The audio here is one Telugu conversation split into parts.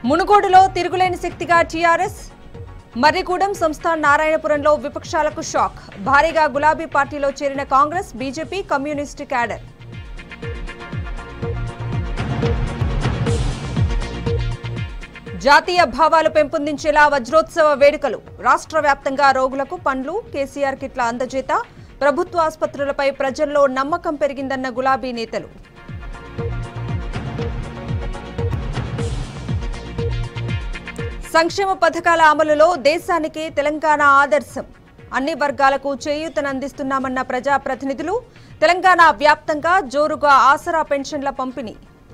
మునుగోడులో తిరుగులేని శక్తిగా టీఆర్ఎస్ మర్రిగూడెం సంస్థాన్ నారాయణపురంలో విపక్షాలకు షాక్ భారీగా గులాబీ పార్టీలో చేరిన కాంగ్రెస్ బీజేపీ కమ్యూనిస్టు క్యాడర్ జాతీయ భావాలు పెంపొందించేలా వజ్రోత్సవ వేడుకలు రాష్ట్ర వ్యాప్తంగా రోగులకు పండ్లు కేసీఆర్ కిట్ల అందజేత ప్రభుత్వ ఆసుపత్రులపై ప్రజల్లో నమ్మకం పెరిగిందన్న గులాబీ నేతలు సంక్షేమ పథకాల అమలులో దేశానికే తెలంగాణ ఆదర్శం అన్ని వర్గాలకు చేయూతనందిస్తున్నామన్న ప్రజాప్రతినిధులు తెలంగాణ వ్యాప్తంగా జోరుగా ఆసరా పెన్షన్ల పంపిణీ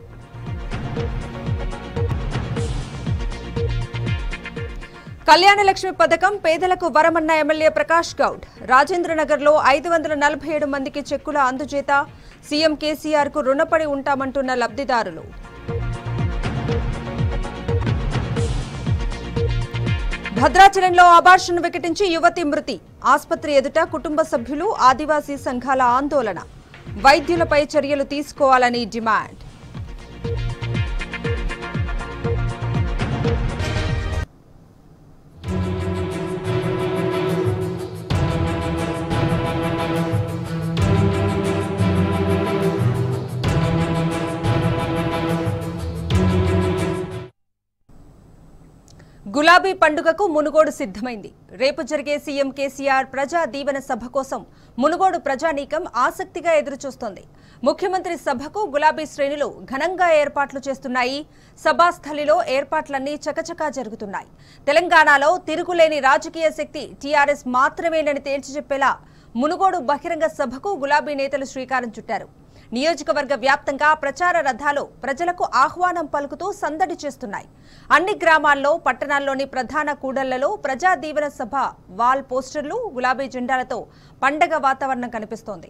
కళ్యాణ లక్ష్మి పథకం పేదలకు వరమన్న ఎమ్మెల్యే ప్రకాష్ గౌడ్ రాజేంద్రనగర్లో ఐదు వందల నలభై ఏడు మందికి చెక్కుల అందుచేత సీఎం కేసీఆర్ కు రుణపడి ఉంటామంటున్న లబ్ధిదారులు భద్రాచలంలో అబార్షన్ వికటించి యువతి మృతి ఆసుపత్రి ఎదుట కుటుంబ సభ్యులు ఆదివాసీ సంఘాల ఆందోళన వైద్యులపై చర్యలు తీసుకోవాలని డిమాండ్ గులాబీ పండుగకు మునుగోడు సిద్ధమైంది రేపు జరిగే సీఎం కేసీఆర్ ప్రజా దీవెన సభ కోసం మునుగోడు ప్రజానీకం ఆసక్తిగా ఎదురుచూస్తోంది ముఖ్యమంత్రి సభకు గులాబీ శ్రేణులు ఘనంగా ఏర్పాట్లు చేస్తున్నాయి సభాస్థలిలో ఏర్పాట్లన్నీ చకచకా జరుగుతున్నాయి తెలంగాణలో తిరుగులేని రాజకీయ శక్తి టీఆర్ఎస్ మాత్రమేనని తేల్చి చెప్పేలా మునుగోడు బహిరంగ సభకు గులాబీ నేతలు శ్రీకారం చుట్టారు నియోజకవర్గ వ్యాప్తంగా ప్రచార రథాలు ప్రజలకు ఆహ్వానం పలుకుతూ సందడి చేస్తున్నాయి అన్ని గ్రామాల్లో పట్టణాల్లోని ప్రధాన కూడళ్లలో ప్రజా దీవెన సభ వాల్ పోస్టర్లు గులాబీ జెండాలతో పండగ వాతావరణం కనిపిస్తోంది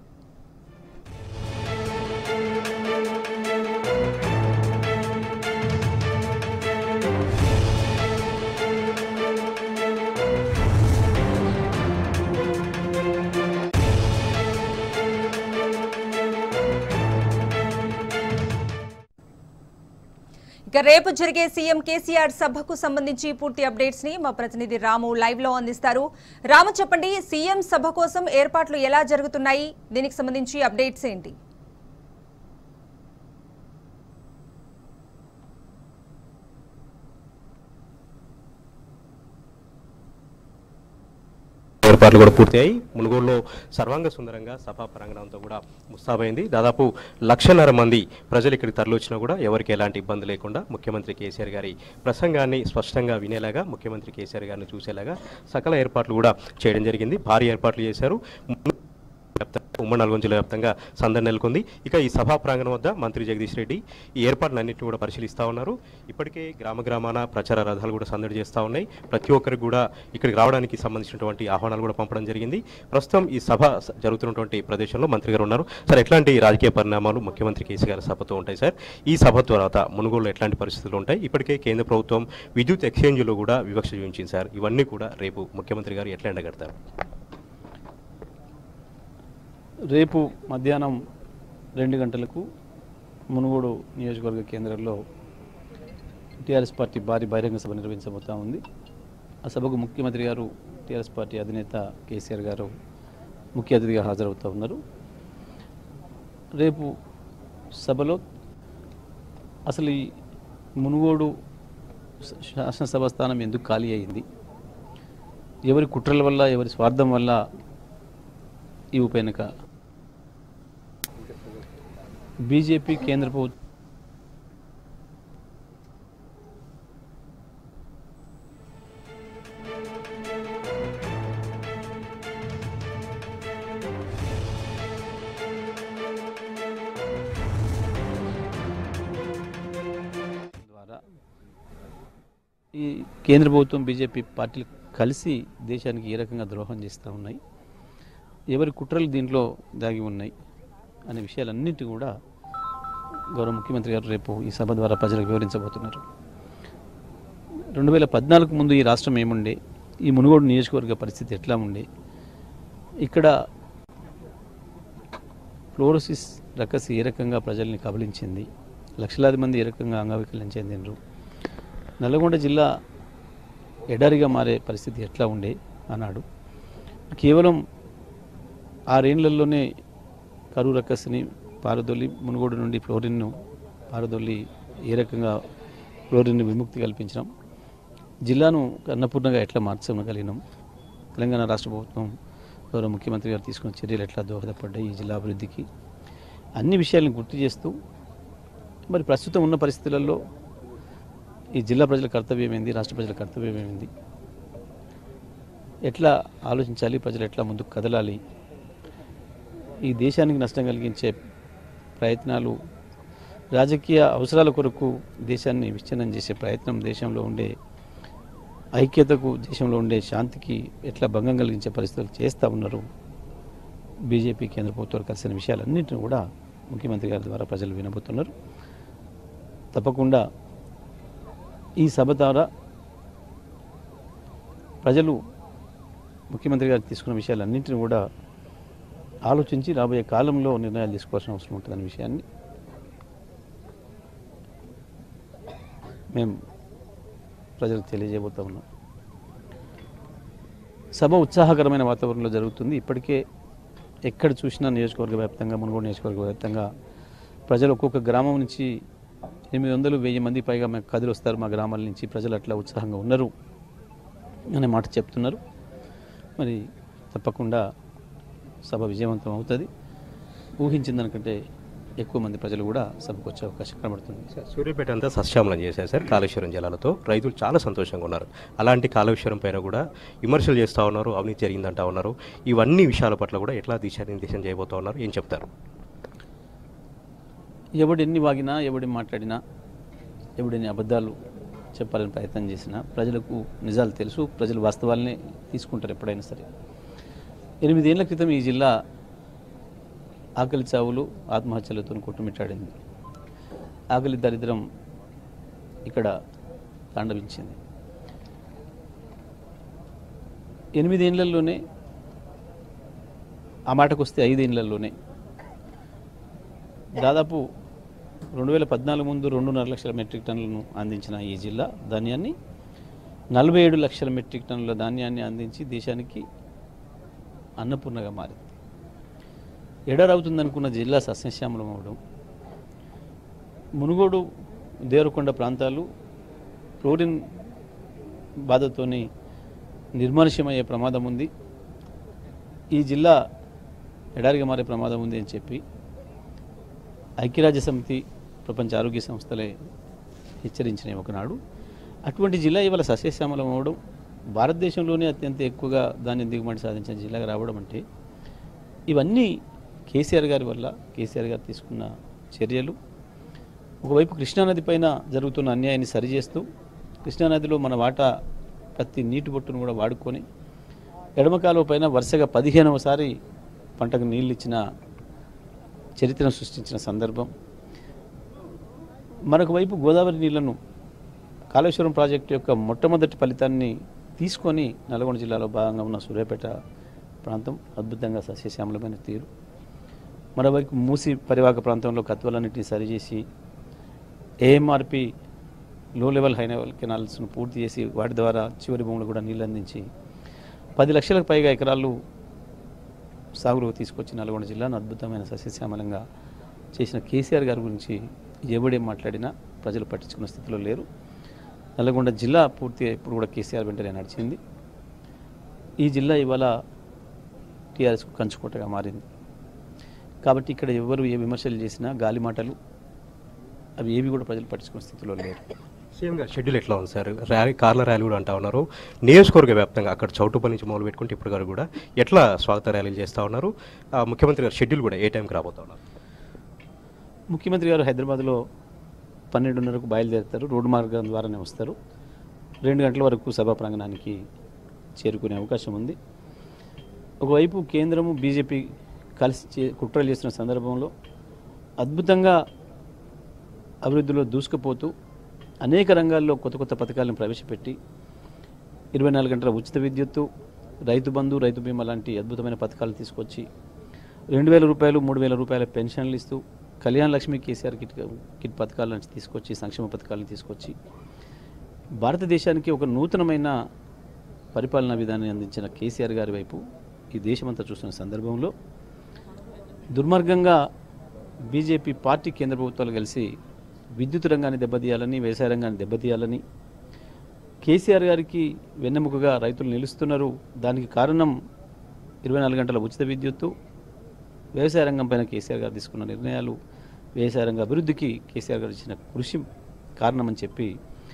ఇక రేపు జరిగే సీఎం కేసీఆర్ సభకు సంబంధించి పూర్తి అప్డేట్స్ ని మా ప్రతినిధి రాము లైవ్ లో అందిస్తారు రాము చెప్పండి సీఎం సభ కోసం ఏర్పాట్లు ఎలా జరుగుతున్నాయి దీనికి సంబంధించి అప్డేట్స్ ఏంటి ఏర్పాట్లు కూడా పూర్తయ్యాయి మునుగోడులో సర్వాంగ సుందరంగా సభా ప్రాంగణంతో కూడా ముస్తాబైంది దాదాపు లక్షన్నర మంది ప్రజలు ఇక్కడికి తరలివచ్చినా కూడా ఎవరికి ఎలాంటి ఇబ్బంది లేకుండా ముఖ్యమంత్రి కేసీఆర్ గారి ప్రసంగాన్ని స్పష్టంగా వినేలాగా ముఖ్యమంత్రి కేసీఆర్ గారిని చూసేలాగా సకల ఏర్పాట్లు కూడా చేయడం జరిగింది భారీ ఏర్పాట్లు చేశారు వ్యాప్తంగా ఉమ్మడి నల్గొండ జిల్లా వ్యాప్తంగా సందడి నెలకొంది ఇక ఈ సభా ప్రాంగణం వద్ద మంత్రి జగదీష్ రెడ్డి ఈ ఏర్పాట్లన్నింటినీ కూడా పరిశీలిస్తూ ఉన్నారు ఇప్పటికే గ్రామ గ్రామాన ప్రచార రథాలు కూడా సందడి చేస్తూ ఉన్నాయి ప్రతి ఒక్కరికి కూడా ఇక్కడికి రావడానికి సంబంధించినటువంటి ఆహ్వానాలు కూడా పంపడం జరిగింది ప్రస్తుతం ఈ సభ స- జరుగుతున్నటువంటి ప్రదేశంలో మంత్రి గారు ఉన్నారు సార్ ఎట్లాంటి రాజకీయ పరిణామాలు ముఖ్యమంత్రి కేసీ గారి సభతో ఉంటాయి సార్ ఈ సభ తర్వాత మునుగోడులో ఎట్లాంటి పరిస్థితులు ఉంటాయి ఇప్పటికే కేంద్ర ప్రభుత్వం విద్యుత్ ఎక్స్చేంజ్లో కూడా వివక్ష చూపించింది సార్ ఇవన్నీ కూడా రేపు ముఖ్యమంత్రి గారు ఎట్లా ఎండగడతారు రేపు మధ్యాహ్నం రెండు గంటలకు మునుగోడు నియోజకవర్గ కేంద్రంలో టీఆర్ఎస్ పార్టీ భారీ బహిరంగ సభ నిర్వహించబోతా ఉంది ఆ సభకు ముఖ్యమంత్రి గారు టీఆర్ఎస్ పార్టీ అధినేత కేసీఆర్ గారు ముఖ్య అతిథిగా హాజరవుతూ ఉన్నారు రేపు సభలో అసలు ఈ మునుగోడు శ- శాసనసభ స్థానం ఎందుకు ఖాళీ అయింది ఎవరి కుట్రల వల్ల ఎవరి స్వార్థం వల్ల ఈ ఉప ఎన్నిక బీజేపీ కేంద్ర ప్రభుత్వం ద్వారా ఈ కేంద్ర ప్రభుత్వం బీజేపీ పార్టీలు కలిసి దేశానికి ఏ రకంగా ద్రోహం చేస్తూ ఉన్నాయి ఎవరి కుట్రలు దీంట్లో దాగి ఉన్నాయి అనే విషయాలన్నింటి కూడా గౌరవ ముఖ్యమంత్రి గారు రేపు ఈ సభ ద్వారా ప్రజలకు వివరించబోతున్నారు రెండు వేల పద్నాలుగు ముందు ఈ రాష్ట్రం ఏముండే ఈ మునుగోడు నియోజకవర్గ పరిస్థితి ఎట్లా ఉండే ఇక్కడ ఫ్లోరోసిస్ రకసి ఏ రకంగా ప్రజల్ని కబలించింది లక్షలాది మంది ఏ రకంగా అంగవైకల్యం చెందినరు నల్లగొండ జిల్లా ఎడారిగా మారే పరిస్థితి ఎట్లా ఉండే అన్నాడు కేవలం ఆరేళ్లలోనే కరువు రక్కస్ని పారదొల్లి మునుగోడు నుండి ఫ్లోరిన్ను పారదొల్లి ఏ రకంగా ఫ్లోరిన్ విముక్తి కల్పించినాం జిల్లాను అన్నపూర్ణగా ఎట్లా మార్చగలిగినాం తెలంగాణ రాష్ట్ర ప్రభుత్వం గౌరవ ముఖ్యమంత్రి గారు తీసుకున్న చర్యలు ఎట్లా దోహదపడ్డాయి ఈ జిల్లా అభివృద్ధికి అన్ని విషయాలను గుర్తు చేస్తూ మరి ప్రస్తుతం ఉన్న పరిస్థితులలో ఈ జిల్లా ప్రజల కర్తవ్యం ఏంది రాష్ట్ర ప్రజల కర్తవ్యం ఏంది ఎట్లా ఆలోచించాలి ప్రజలు ఎట్లా ముందుకు కదలాలి ఈ దేశానికి నష్టం కలిగించే ప్రయత్నాలు రాజకీయ అవసరాల కొరకు దేశాన్ని విచ్ఛిన్నం చేసే ప్రయత్నం దేశంలో ఉండే ఐక్యతకు దేశంలో ఉండే శాంతికి ఎట్లా భంగం కలిగించే పరిస్థితులు చేస్తూ ఉన్నారు బీజేపీ కేంద్ర ప్రభుత్వాలు కలిసిన విషయాలన్నింటిని కూడా ముఖ్యమంత్రి గారి ద్వారా ప్రజలు వినబోతున్నారు తప్పకుండా ఈ సభ ద్వారా ప్రజలు ముఖ్యమంత్రి గారు తీసుకున్న విషయాలన్నింటిని కూడా ఆలోచించి రాబోయే కాలంలో నిర్ణయాలు తీసుకోవాల్సిన అవసరం ఉంటుందనే విషయాన్ని మేము ప్రజలకు తెలియజేయబోతా ఉన్నాం సభ ఉత్సాహకరమైన వాతావరణంలో జరుగుతుంది ఇప్పటికే ఎక్కడ చూసినా నియోజకవర్గ వ్యాప్తంగా మునుగోడు నియోజకవర్గ వ్యాప్తంగా ప్రజలు ఒక్కొక్క గ్రామం నుంచి ఎనిమిది వందలు వెయ్యి మంది పైగా మాకు కదిలి వస్తారు మా గ్రామాల నుంచి ప్రజలు అట్లా ఉత్సాహంగా ఉన్నారు అనే మాట చెప్తున్నారు మరి తప్పకుండా సభ విజయవంతం అవుతుంది ఊహించిన దానికంటే ఎక్కువ మంది ప్రజలు కూడా సభకు వచ్చే అవకాశం కనబడుతుంది సార్, సూర్యాపేట అంతా సస్యామలం చేశారు సార్ కాళేశ్వరం జలాలతో రైతులు చాలా సంతోషంగా ఉన్నారు అలాంటి కాళేశ్వరం పైన కూడా విమర్శలు చేస్తూ ఉన్నారు అవినీతి జరిగిందంటా ఉన్నారు ఇవన్నీ విషయాల పట్ల కూడా ఎట్లా దిశానిర్దేశం చేయబోతా ఉన్నారు ఏం చెప్తారు ఎవడు ఎన్ని వాగినా ఎవడు మాట్లాడినా ఎవడెన్ని అబద్ధాలు చెప్పాలని ప్రయత్నం చేసినా ప్రజలకు నిజాలు తెలుసు ప్రజలు వాస్తవాలనే తీసుకుంటారు ఎప్పుడైనా సరే ఎనిమిదేళ్ల క్రితం ఈ జిల్లా ఆకలి చావులు ఆత్మహత్యలతో కొట్టుమిట్టాడింది ఆకలి దరిద్రం ఇక్కడ తాండవించింది ఎనిమిదేళ్లలోనే ఆ మాటకు వస్తే ఐదేళ్లలోనే దాదాపు రెండు వేల పద్నాలుగు ముందు రెండున్నర లక్షల మెట్రిక్ టన్నులను అందించిన ఈ జిల్లా ధాన్యాన్ని నలభై ఏడు లక్షల మెట్రిక్ టన్నుల ధాన్యాన్ని అందించి దేశానికి అన్నపూర్ణగా మారింది ఎడరవుతుందనుకున్న జిల్లా సస్యశ్యామలం అవడం మునుగోడు దేవరకొండ ప్రాంతాలు క్లోరిన్ బాధతోని నిర్మానుష్యమయ్యే ప్రమాదం ఉంది ఈ జిల్లా ఎడారిగా మారే ప్రమాదం ఉంది అని చెప్పి ఐక్యరాజ్య సమితి ప్రపంచ ఆరోగ్య సంస్థలే హెచ్చరించినాయి ఒకనాడు అటువంటి జిల్లా ఇవాళ సస్యశ్యామలం అవడం భారతదేశంలోనే అత్యంత ఎక్కువగా ధాన్యం దిగుమతి సాధించిన జిల్లాగా రావడం అంటే ఇవన్నీ కేసీఆర్ గారి వల్ల కేసీఆర్ గారు తీసుకున్న చర్యలు ఒకవైపు కృష్ణానది పైన జరుగుతున్న అన్యాయాన్ని సరిచేస్తూ కృష్ణానదిలో మన వాటా ప్రతి నీటి బొట్టును కూడా వాడుకొని ఎడమ కాలువ పైన వరుసగా పదిహేనవసారి పంటకు నీళ్ళు ఇచ్చిన చరిత్రను సృష్టించిన సందర్భం మరొక వైపు గోదావరి నీళ్లను కాళేశ్వరం ప్రాజెక్టు యొక్క మొట్టమొదటి ఫలితాన్ని తీసుకొని నల్గొండ జిల్లాలో భాగంగా ఉన్న సూర్యాపేట ప్రాంతం అద్భుతంగా సస్యశ్యామలమైన తీరు మరోవైపు మూసి పరివాహక ప్రాంతంలో కత్వలన్నింటినీ సరిచేసి ఏఎంఆర్పి లో లెవెల్ హై లెవెల్ కెనాల్స్ను పూర్తి చేసి వాటి ద్వారా చివరి భూములు కూడా నీళ్ళు అందించి పది లక్షలకు పైగా ఎకరాలు సాగులోకి తీసుకొచ్చి నల్గొండ జిల్లాను అద్భుతమైన సస్యశ్యామలంగా చేసిన కేసీఆర్ గారి గురించి ఎవడేం మాట్లాడినా ప్రజలు పట్టించుకున్న స్థితిలో లేరు నల్గొండ జిల్లా పూర్తిగా ఇప్పుడు కూడా కేసీఆర్ వెంటనే నడిచింది ఈ జిల్లా ఇవాళ టీఆర్ఎస్కు కంచుకోటగా మారింది కాబట్టి ఇక్కడ ఎవరు ఏ విమర్శలు చేసినా గాలి మాటలు అవి ఏవి కూడా ప్రజలు పట్టించుకునే స్థితిలో లేరు సీఎం గారు షెడ్యూల్ ఎట్లా ఉంది సార్ ర్యాలీ కార్ల ర్యాలీ కూడా అంటా ఉన్నారు నియోజకవర్గ వ్యాప్తంగా అక్కడ చౌటుపల్లి నుంచి మొదలు పెట్టుకుంటే ఇప్పుడు గారు కూడా ఎట్లా స్వాగత ర్యాలీలు చేస్తూ ఉన్నారు ఆ, ముఖ్యమంత్రి గారు షెడ్యూల్ కూడా ఏ టైంకి రాబోతా ఉన్నారు ముఖ్యమంత్రి గారు హైదరాబాద్లో పన్నెండున్నరకు బయలుదేరుతారు రోడ్డు మార్గం ద్వారానే వస్తారు రెండు గంటల వరకు సభా ప్రాంగణానికి చేరుకునే అవకాశం ఉంది ఒకవైపు కేంద్రము బీజేపీ కలిసి చే కుట్రలు చేస్తున్న సందర్భంలో అద్భుతంగా అభివృద్ధిలో దూసుకుపోతూ అనేక రంగాల్లో కొత్త కొత్త పథకాలను ప్రవేశపెట్టి ఇరవై నాలుగు గంటల ఉచిత విద్యుత్తు రైతు బంధు రైతు బీమా లాంటి అద్భుతమైన పథకాలు తీసుకొచ్చి రెండు వేల రూపాయలు మూడు వేల రూపాయల పెన్షన్లు ఇస్తూ కళ్యాణ లక్ష్మి కేసీఆర్ కిట్ కిట్ పథకాలను తీసుకొచ్చి సంక్షేమ పథకాలను తీసుకొచ్చి భారతదేశానికి ఒక నూతనమైన పరిపాలనా విధానాన్ని అందించిన కేసీఆర్ గారి వైపు ఈ దేశమంతా చూస్తున్న సందర్భంలో దుర్మార్గంగా బీజేపీ పార్టీ కేంద్ర ప్రభుత్వాలు కలిసి విద్యుత్ రంగాన్ని దెబ్బతీయాలని వ్యవసాయ రంగాన్ని దెబ్బతీయాలని కేసీఆర్ గారికి వెన్నెముకగా రైతులు నిలుస్తున్నారు దానికి కారణం ఇరవై నాలుగు గంటల ఉచిత విద్యుత్తు వ్యవసాయ రంగం పైన కేసీఆర్ గారు తీసుకున్న నిర్ణయాలు వ్యవసాయ రంగ అభివృద్ధికి కేసీఆర్ గారు ఇచ్చిన కృషి కారణమని చెప్పి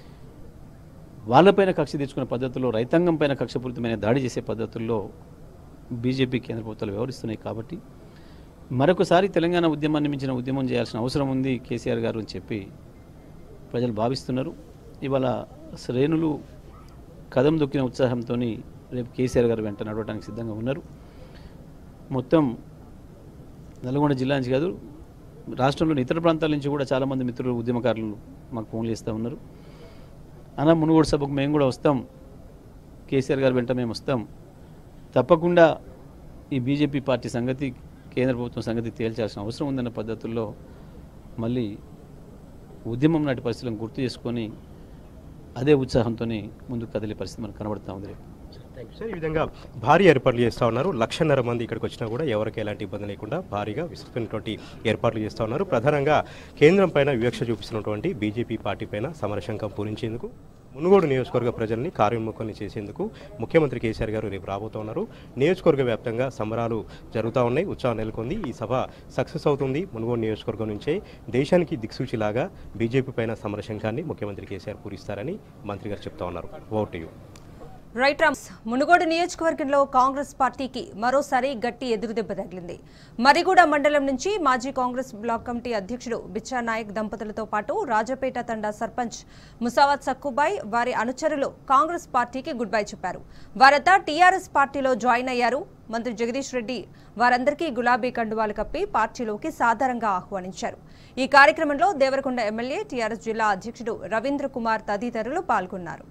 వాళ్ళపైన కక్ష తెచ్చుకునే పద్ధతుల్లో రైతాంగం పైన కక్షపూరితమైన దాడి చేసే పద్ధతుల్లో బీజేపీ కేంద్ర ప్రభుత్వాలు వ్యవహరిస్తున్నాయి కాబట్టి మరొకసారి తెలంగాణ ఉద్యమాన్ని మించిన ఉద్యమం చేయాల్సిన అవసరం ఉంది కేసీఆర్ గారు అని చెప్పి ప్రజలు భావిస్తున్నారు ఇవాళ శ్రేణులు కదం దొక్కిన ఉత్సాహంతో రేపు కేసీఆర్ గారు వెంట నడవడానికి సిద్ధంగా ఉన్నారు మొత్తం నల్గొండ జిల్లా నుంచి కాదు రాష్ట్రంలోని ఇతర ప్రాంతాల నుంచి కూడా చాలామంది మిత్రులు ఉద్యమకారులు మాకు ఫోన్లు చేస్తూ ఉన్నారు అన్న మునుగోడు సభకు మేము కూడా వస్తాం కేసీఆర్ గారు వెంట మేము వస్తాం తప్పకుండా ఈ బీజేపీ పార్టీ సంగతి కేంద్ర ప్రభుత్వం సంగతి తేల్చాల్సిన అవసరం ఉందన్న పద్ధతుల్లో మళ్ళీ ఉద్యమం నాటి పరిస్థితులను గుర్తు చేసుకొని అదే ఉత్సాహంతో ముందుకు కదిలే పరిస్థితి మనకు కనబడుతూ ఉంది రేపు సార్ ఈ విధంగా భారీ ఏర్పాట్లు చేస్తూ ఉన్నారు లక్షన్నర మంది ఇక్కడికి వచ్చినా కూడా ఎవరికి ఎలాంటి ఇబ్బంది లేకుండా భారీగా విస్తృతమైనటువంటి ఏర్పాట్లు చేస్తూ ఉన్నారు ప్రధానంగా కేంద్రం పైన వివక్ష చూపిస్తున్నటువంటి బీజేపీ పార్టీ పైన సమరశంకం పూరించేందుకు మునుగోడు నియోజకవర్గ ప్రజల్ని కార్యోన్ముఖాన్ని చేసేందుకు ముఖ్యమంత్రి కేసీఆర్ గారు రేపు రాబోతున్నారు నియోజకవర్గ వ్యాప్తంగా సంబరాలు జరుగుతూ ఉన్నాయి ఉత్సాహం నెలకొంది ఈ సభ సక్సెస్ అవుతుంది మునుగోడు నియోజకవర్గం నుంచే దేశానికి దిక్సూచిలాగా బీజేపీ పైన సమరశంకాన్ని ముఖ్యమంత్రి కేసీఆర్ పూరిస్తారని మంత్రి గారు చెప్తా ఉన్నారు ఓట్ యూ రైట్ రామ్స్ మునుగోడు నియోజకవర్గంలో కాంగ్రెస్ పార్టీకి మరోసారి గట్టి ఎదురుదెబ్బ తగిలింది మరిగూడ మండలం నుంచి మాజీ కాంగ్రెస్ బ్లాక్ కమిటీ అధ్యక్షుడు బిచ్చా నాయక్ దంపతులతో పాటు రాజపేట తండా సర్పంచ్ ముసావత్ సక్కుబాయ్ వారి అనుచరులు కాంగ్రెస్ పార్టీకి గుడ్ బై చెప్పారు వారంతా టీఆర్ఎస్ పార్టీలో జాయిన్ అయ్యారు మంత్రి జగదీష్ రెడ్డి వారందరికీ గులాబీ కండువాలు కప్పి పార్టీలోకి సాధారణంగా ఆహ్వానించారు ఈ కార్యక్రమంలో దేవరకొండ ఎమ్మెల్యే టీఆర్ఎస్ జిల్లా అధ్యక్షుడు రవీంద్ర కుమార్ తదితరులు పాల్గొన్నారు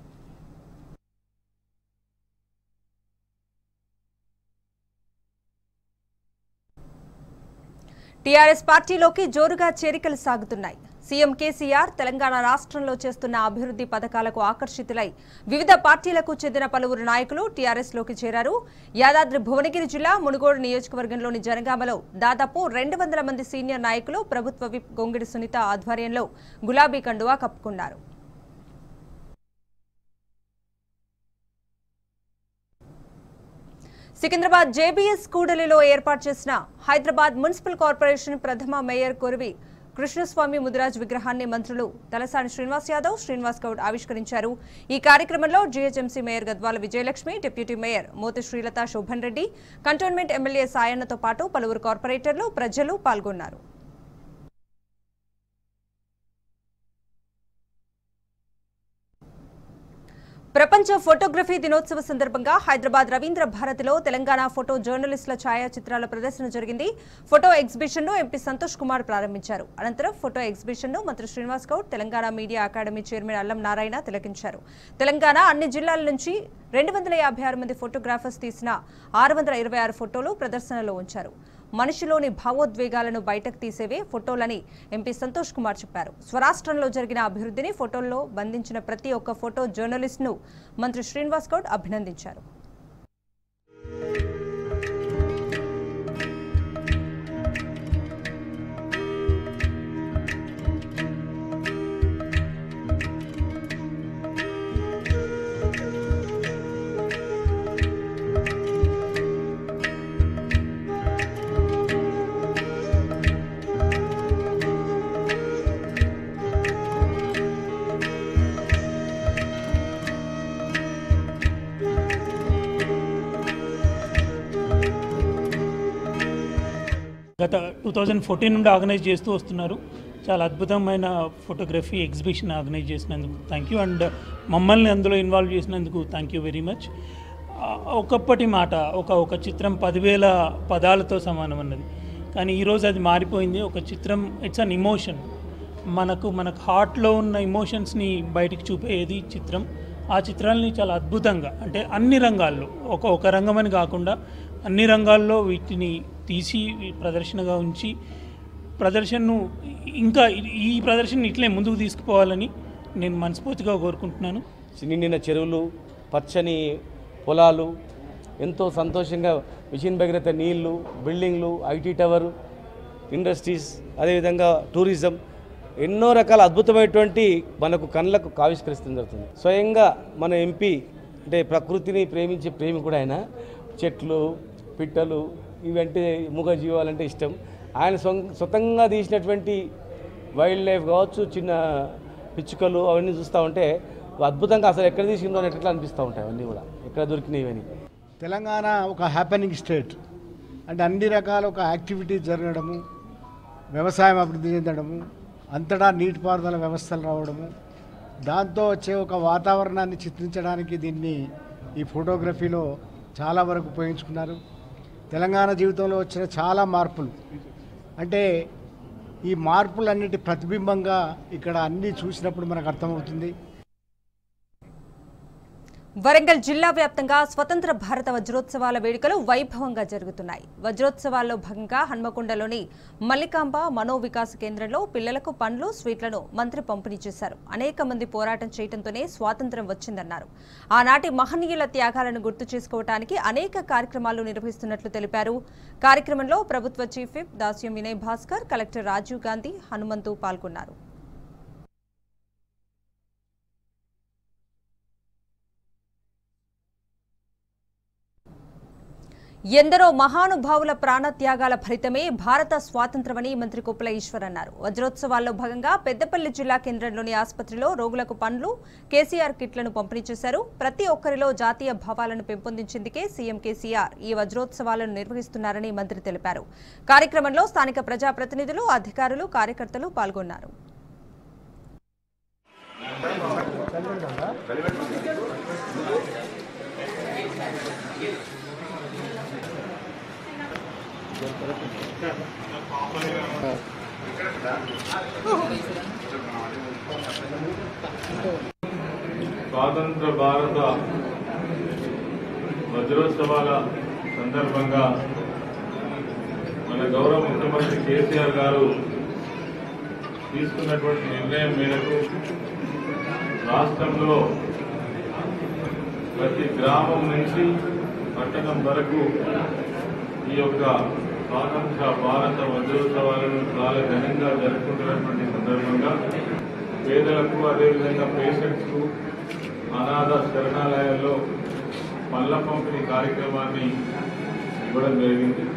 టీఆర్ఎస్ పార్టీలోకి జోరుగా చేరికలు సాగుతున్నాయి సీఎం కేసీఆర్ తెలంగాణ రాష్ట్రంలో చేస్తున్న అభివృద్ధి పథకాలకు ఆకర్షితులై వివిధ పార్టీలకు చెందిన పలువురు నాయకులు టీఆర్ఎస్ లోకి చేరారు యాదాద్రి భువనగిరి జిల్లా మునుగోడు నియోజకవర్గంలోని జనగామలో దాదాపు రెండు వందల మంది సీనియర్ నాయకులు ప్రభుత్వ విప్ గొంగిడి సునీత ఆధ్వర్యంలో గులాబీ కండువా కప్పుకున్నారు సికింద్రాబాద్ జేబీఎస్ కూడలిలో ఏర్పాటు చేసిన హైదరాబాద్ మున్సిపల్ కార్పొరేషన్ ప్రథమ మేయర్ కొరివి కృష్ణస్వామి ముదిరాజ్ విగ్రహాన్ని మంత్రులు తలసాని శ్రీనివాస్ యాదవ్ శ్రీనివాస్ గౌడ్ ఆవిష్కరించారు ఈ కార్యక్రమంలో GHMC mayor Gadwal Vijayalakshmi deputy mayor Mothe Srilatha Shobhan Reddy cantonment MLA సాయన్నతో పాటు పలువురు కార్పొరేటర్లు ప్రజలు పాల్గొన్నారు ప్రపంచ ఫోటోగ్రఫీ దినోత్సవ సందర్భంగా హైదరాబాద్ రవీంద్ర భారతిలో తెలంగాణ ఫోటో జర్నలిస్టుల ఛాయాచిత్రాల ప్రదర్శన జరిగింది ఫోటో ఎగ్జిబిషన్ ను ఎంపీ సంతోష్ కుమార్ ప్రారంభించారు అనంతరం ఫోటో ఎగ్జిబిషన్ ను మంత్రి Srinivas Goud Telangana media academy chairman Allam Narayana తిలకించారు Telangana అన్ని జిల్లాల నుంచి రెండు వందల యాభై ఆరు మంది ఫోటోగ్రాఫర్స్ తీసిన ఆరు వందల ఇరవై ఆరు ఫోటోలు ప్రదర్శనలో ఉంచారు మనిషిలోని భావోద్వేగాలను బయటకు తీసేవే ఫోటోలని ఎంపీ సంతోష్ కుమార్ చెప్పారు స్వరాష్ట్రంలో జరిగిన అభివృద్ధిని ఫోటోల్లో బంధించిన ప్రతి ఒక్క ఫోటో జర్నలిస్ట్ను మంత్రి శ్రీనివాస్ గౌడ్ అభినందించారు గత టూ థౌజండ్ ఫోర్టీన్ నుండి ఆర్గనైజ్ చేస్తూ వస్తున్నారు చాలా అద్భుతమైన ఫోటోగ్రఫీ ఎగ్జిబిషన్ ఆర్గనైజ్ చేసినందుకు థ్యాంక్ యూ అండ్ మమ్మల్ని అందులో ఇన్వాల్వ్ చేసినందుకు థ్యాంక్ యూ వెరీ మచ్ ఒకప్పటి మాట ఒక ఒక చిత్రం పదివేల పదాలతో సమానం అన్నది కానీ ఈరోజు అది మారిపోయింది ఒక చిత్రం ఇట్స్ అన్ ఇమోషన్ మనకు మనకు హార్ట్లో ఉన్న ఇమోషన్స్ని బయటికి చూపేది చిత్రం ఆ చిత్రాలని చాలా అద్భుతంగా అంటే అన్ని రంగాల్లో ఒక ఒక రంగం అని కాకుండా అన్ని రంగాల్లో వీటిని తీసి ప్రదర్శనగా ఉంచి ప్రదర్శనను ఇంకా ఈ ప్రదర్శన ఇట్లే ముందుకు తీసుకుపోవాలని నేను మనస్ఫూర్తిగా కోరుకుంటున్నాను నిండిన చెరువులు పచ్చని పొలాలు ఎంతో సంతోషంగా మిషన్ భగీరథ నీళ్లు బిల్డింగ్లు ఐటీ టవర్ ఇండస్ట్రీస్ అదేవిధంగా టూరిజం ఎన్నో రకాల అద్భుతమైనటువంటి మనకు కళ్ళకు ఆవిష్కరిస్తుంది జరుగుతుంది స్వయంగా మన ఎంపీ అంటే ప్రకృతిని ప్రేమించే ప్రేమి కూడా ఆయన చెట్లు పిట్టలు ఇవంటే మూగజీవాలంటే ఇష్టం ఆయన సొం- సొంతంగా తీసినటువంటి వైల్డ్ లైఫ్ కావచ్చు చిన్న పిచ్చుకలు అవన్నీ చూస్తూ ఉంటే అద్భుతంగా అసలు ఎక్కడ తీసిందో అని ఎట్లా అనిపిస్తూ ఉంటాయి అవన్నీ కూడా ఎక్కడ దొరికినాయి ఇవన్నీ తెలంగాణ ఒక హ్యాపెనింగ్ స్టేట్ అంటే అన్ని రకాల ఒక యాక్టివిటీస్ జరగడము వ్యవసాయం అభివృద్ధి చెందడము అంతటా నీటిపారుదల వ్యవస్థలు రావడము దాంతో వచ్చే ఒక వాతావరణాన్ని చిత్రించడానికి దీన్ని ఈ ఫోటోగ్రఫీలో చాలా వరకు ఉపయోగించుకున్నారు తెలంగాణ జీవితంలో వచ్చిన చాలా మార్పులు అంటే ఈ మార్పులన్నిటి ప్రతిబింబంగా ఇక్కడ అన్నీ చూసినప్పుడు మనకు అర్థమవుతుంది వరంగల్ జిల్లా వ్యాప్తంగా స్వతంత్ర భారత వజ్రోత్సవాల వేడుకలు వైభవంగా జరుగుతున్నాయి వజ్రోత్సవాల్లో భాగంగా హన్మకొండలోని మల్లికాంబ మనోవికాస కేంద్రంలో పిల్లలకు పండ్లు స్వీట్లను మంత్రి పంపిణీ చేశారు అనేక మంది పోరాటం చేయడంతోనే స్వాతంత్ర్యం వచ్చిందన్నారు ఆనాటి మహనీయుల త్యాగాలను గుర్తు చేసుకోవడానికి అనేక కార్యక్రమాలు నిర్వహిస్తున్నట్లు తెలిపారు కార్యక్రమంలో ప్రభుత్వ chief whip Dasyam Vinay Bhaskar collector Rajiv Gandhi Hanumanthu పాల్గొన్నారు ఎందరో మహానుభావుల ప్రాణత్యాగాల ఫలితమే భారత స్వాతంత్రమని మంత్రి కుప్పల ఈశ్వర్ అన్నారు వజ్రోత్సవాల్లో భాగంగా పెద్దపల్లి జిల్లా కేంద్రంలోని ఆసుపత్రిలో రోగులకు పండ్లు కేసీఆర్ కిట్లను పంపిణీ చేశారు ప్రతి ఒక్కరిలో జాతీయ భావాలను పెంపొందించేందుకే సీఎం కేసీఆర్ ఈ వజ్రోత్సవాలను నిర్వహిస్తున్నారని మంత్రి తెలిపారు కార్యక్రమంలో స్థానిక ప్రజాప్రతినిధులు అధికారులు కార్యకర్తలు పాల్గొన్నారు స్వాతంత్ర భారత వజ్రోత్సవాల సందర్భంగా మన గౌరవ ముఖ్యమంత్రి కేసీఆర్ గారు తీసుకున్నటువంటి నిర్ణయం మేరకు రాష్ట్రంలో ప్రతి గ్రామం నుంచి పట్టణం వరకు ఈ యొక్క స్వాతంత్ర భారత వజ్రోత్సవాలను చాలా ఘనంగా జరుపుకుంటున్నటువంటి సందర్భంగా పేదలకు అదేవిధంగా పేషెంట్స్కు అనాథ శరణాలయాల్లో పళ్ళ పంపిణీ కార్యక్రమాన్ని ఇవ్వడం జరిగింది